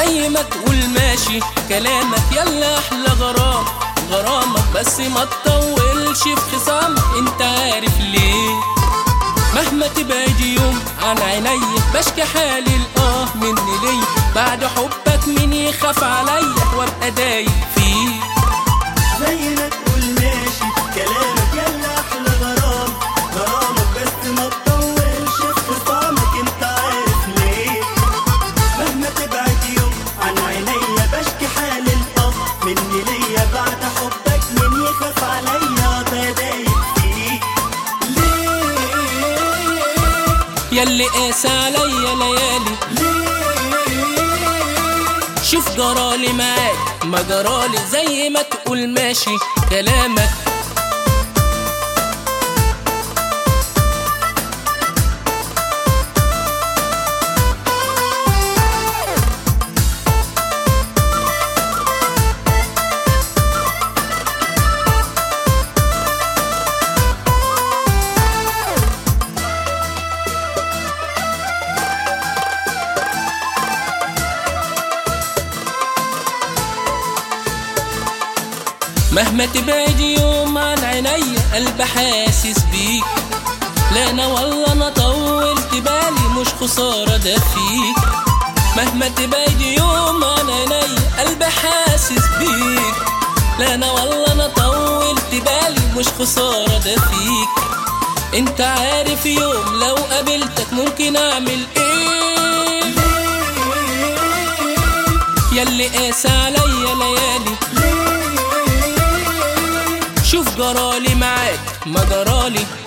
زي ما تقول ماشي كلامك يلا احلى غرام غرامك بس ما تطولش في خصامك انت عارف ليه مهما تبعد يوم عن عيني بشكي حالي الاه مني لي بعد حبك مين يخاف عليا وابقى دايب فيه زي ما تقول ماشي كلامك يلا احلى غرام غرامك بس ما تطولش في خصامك انت عارف ليه مهما تبعد يوم عن عينيا بشكي حال الاب مني ليا بعد حبك مين يخاف عليا تدايب فيه ليه ياللي قاسى عليا ليالي ليه شوف جرالي معاك ما جرالي زي ما تقول ماشي كلامك مهما تبعد يوم عن عينيا قلبي حاسس بيك لا انا والله انا طولت بالي مش خسارة ده فيك مهما تبعد يوم عن عينيا قلبي حاسس بيك لا انا والله انا طولت بالي مش خسارة ده فيك انت عارف يوم لو قابلتك ممكن اعمل ايه ياللي قاسى عليا ليالي شوف جرالي معاك ما جرالي